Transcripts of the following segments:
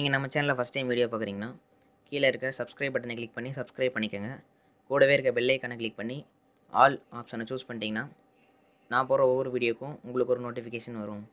நீங்கள் நம்ம சேனலில் ஃபஸ்ட் டைம் வீடியோ பார்க்குறீங்கன்னா கீழே இருக்க சப்ஸ்கிரைப் பட்டனை கிளிக் பண்ணி சப்ஸ்கிரைப் பண்ணிக்கோங்க கூடவே இருக்க பெல் ஐக்கானை கிளிக் பண்ணி ஆல் ஆப்ஷனை சூஸ் பண்ணிட்டீங்கன்னா நான் போகிற ஒவ்வொரு வீடியோக்கும் உங்களுக்கு ஒரு நோட்டிஃபிகேஷன் வரும்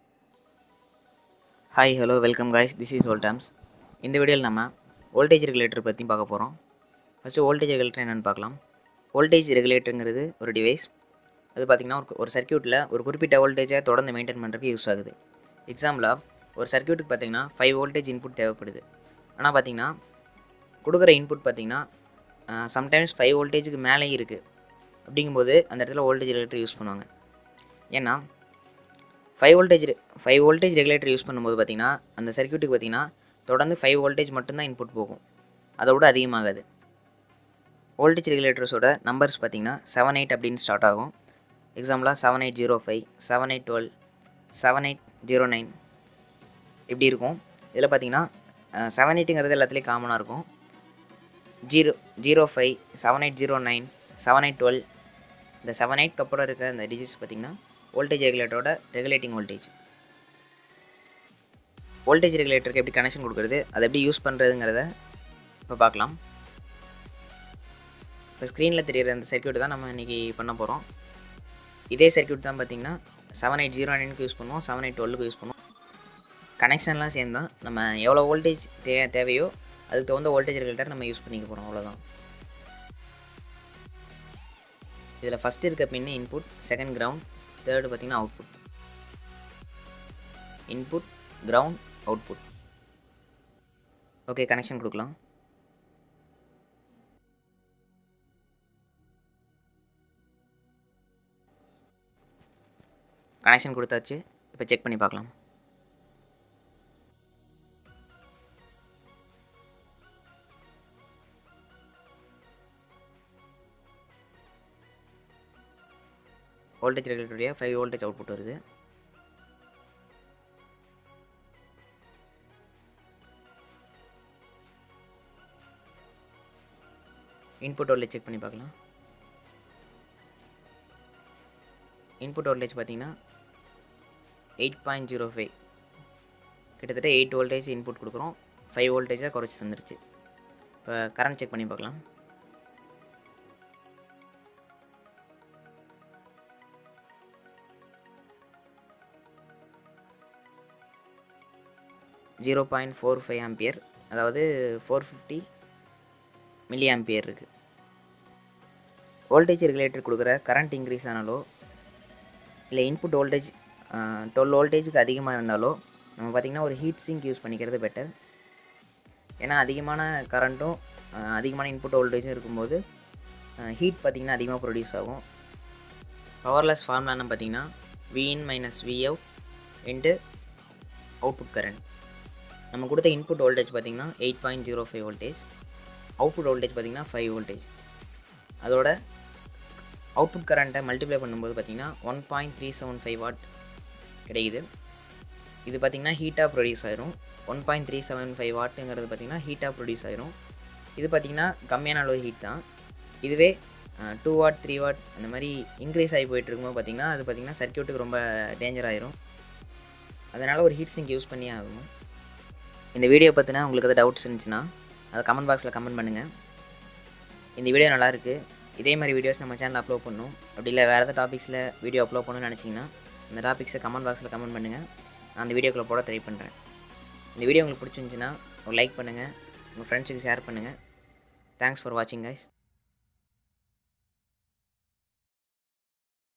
hi hello welcome guys this is Voltams இந்த வீடியோவில் நம்ம வோல்டேஜ் ரெகுலேட்டர் பற்றி பார்க்க போகிறோம் ஃபஸ்ட்டு வோல்டேஜ் ரெகுலேட்டர் என்னென்னு பார்க்கலாம் வோல்டேஜ் ரெகுலேட்டருங்கிறது ஒரு டிவைஸ் அது பார்த்திங்கன்னா ஒரு ஒரு சர்க்யூட்டில் ஒரு குறிப்பிட்ட வோல்டேஜை தொடர்ந்து மெயின்டைன் பண்ணுறதுக்கு யூஸ் ஆகுது எக்ஸாம்பிளாக ஒரு சர்க்யூட்டுக்கு பார்த்திங்கன்னா ஃபைவ் வோல்டேஜ் இன்புட் தேவைப்படுது ஆனால் பார்த்திங்கன்னா கொடுக்குற இன்புட் பார்த்திங்கன்னா சம்டைம்ஸ் ஃபைவ் வோல்டேஜுக்கு மேலேயும் இருக்குது அப்படிங்கும்போது அந்த இடத்துல வோல்டேஜ் ரெகுலேட்டர் யூஸ் பண்ணுவாங்க ஏன்னா five voltage five voltage regulator use பண்ணும்போது பார்த்திங்கன்னா அந்த சர்க்யூட்டுக்கு பார்த்திங்கன்னா தொடர்ந்து ஃபைவ் வோல்டேஜ் மட்டும்தான் இன்புட் போகும் அதை விட அதிகமாகாது வோல்டேஜ் ரெகுலேட்டர்ஸோட நம்பர்ஸ் பார்த்திங்கன்னா செவன் எயிட் அப்படின்னு ஸ்டார்ட் ஆகும் எக்ஸாம்பிளாக seven eight zero five seven eight twelve seven eight zero nine இப்படி இருக்கும் இதில் பார்த்தீங்கன்னா செவன் எயிட்டுங்கிறது எல்லாத்துலேயும் காமனாக இருக்கும் zero zero five seven eight zero nine seven eight twelve இந்த செவன் எயிட்க்கு அப்புறம் இருக்க இந்த டிஜிட்ஸ் பார்த்திங்கன்னா வோல்டேஜ் ரெகுலேட்டரோட ரெகுலேட்டிங் வோல்டேஜ் வோல்டேஜ் ரெகுலேட்டருக்கு எப்படி கனெக்ஷன் கொடுக்குறது அதை எப்படி யூஸ் பண்ணுறதுங்கிறத இப்போ பார்க்கலாம் இப்போ ஸ்க்ரீனில் தெரியிற அந்த சர்க்யூட் தான் நம்ம இன்றைக்கி பண்ண போகிறோம் இதே சர்க்யூட் தான் பார்த்திங்கன்னா செவன் எயிட் ஜீரோ நைனுக்கு யூஸ் பண்ணுவோம் செவன் எயிட் டுவெல்லுக்கு யூஸ் பண்ணுவோம் கனெக்ஷன்லாம் சேம் தான் நம்ம எவ்வளோ வோல்டேஜ் தே தேவையோ அதுக்கு தகுந்த வோல்டேஜ் ரெகுலேட்டர் நம்ம யூஸ் பண்ணிக்க போகிறோம் அவ்வளோதான் இதில் ஃபஸ்ட்டு இருக்க pin input second ground third பார்த்திங்கன்னா output input ground output okay connection கொடுக்கலாம் கனெக்ஷன் கொடுத்தாச்சு இப்போ செக் பண்ணி பார்க்கலாம் வோல்டேஜ் ரெகுலேட்டருடைய ஃபைவ் வோல்டேஜ் அவுட்புட் வருது இன்புட் வோல்டேஜ் செக் பண்ணி பார்க்கலாம் இன்புட் வோல்டேஜ் பார்த்தீங்கன்னா எயிட் பாயிண்ட் ஜீரோ ஃபைவ் கிட்டத்தட்ட எயிட் வோல்டேஜ் இன்புட் கொடுக்குறோம் ஃபைவ் வோல்டேஜாக குறைச்சி தந்துருச்சு இப்போ கரண்ட் செக் பண்ணி பார்க்கலாம் zero point four five ampere அதாவது ஃபோர் ஃபிஃப்டி மில்லி ஆம்பியர் இருக்குது வோல்டேஜ் ரெகுலேட்டர் கொடுக்குற கரண்ட் இன்க்ரீஸ் ஆனாலோ இல்லை இன்புட் வோல்டேஜ் டுவெல் வோல்டேஜுக்கு அதிகமாக இருந்தாலோ நம்ம பார்த்திங்கன்னா ஒரு ஹீட் சிங்க் யூஸ் பண்ணிக்கிறது பெட்டர் ஏன்னா அதிகமான கரண்ட்டும் அதிகமான இன்புட் வோல்டேஜும் இருக்கும்போது ஹீட் பார்த்திங்கன்னா அதிகமாக ப்ரொடியூஸ் ஆகும் பவர்லெஸ் ஃபார்ம்லான்னு பார்த்திங்கன்னா V in minus V out into output current நம்ம கொடுத்த இன்புட் வோல்டேஜ் பார்த்திங்கன்னா eight point zero five voltage output voltage பார்த்திங்கன்னா ஃபைவ் வோல்டேஜ் அதோட அவுட்புட் கரண்ட்டை மல்டிப்ளை பண்ணும்போது பார்த்திங்கன்னா one point three seven five watt கிடைக்குது இது பார்த்திங்கன்னா ஹீட்டாக ப்ரொடியூஸ் ஆயிரும் one point three seven five வாட்டுங்கிறது பார்த்திங்கன்னா ஹீட்டாக ப்ரொடியூஸ் ஆயிரும் இது பார்த்திங்கன்னா கம்மியான அளவு ஹீட் தான் இதுவே டூ வாட் த்ரீ வாட் அந்த மாதிரி இன்க்ரீஸ் ஆகி போயிட்டு இருக்கும்போது பார்த்திங்கன்னா அது பார்த்திங்கன்னா சர்க்கியூட்டுக்கு ரொம்ப டேஞ்சர் ஆயிரும் அதனால் ஒரு ஹீட் சிங்க் யூஸ் பண்ணி ஆகணும் இந்த வீடியோ பற்றினா உங்களுக்கு எதாவது டவுட்ஸ் இருந்துச்சுன்னா அதை கமெண்ட் பாக்ஸில் கமெண்ட் பண்ணுங்கள் இந்த வீடியோ நல்லாயிருக்கு இதே மாதிரி வீடியோஸ் நம்ம சேனலில் அப்லோட் பண்ணணும் அப்படி இல்லை வேறு எதாவது டாபிக்ஸில் வீடியோ அப்லோட் பண்ணணும்னு நினச்சிங்கன்னா அந்த டாபிக்ஸை கமெண்ட் பாக்ஸில் கமெண்ட் பண்ணுங்கள் நான் அந்த வீடியோக்குள்ளே போட ட்ரை பண்ணுறேன் இந்த வீடியோ உங்களுக்கு பிடிச்சிருந்துச்சின்னா ஒரு லைக் பண்ணுங்கள் உங்கள் ஃப்ரெண்ட்ஸுக்கு ஷேர் பண்ணுங்கள் தேங்க்ஸ் ஃபார் வாட்சிங் கைஸ்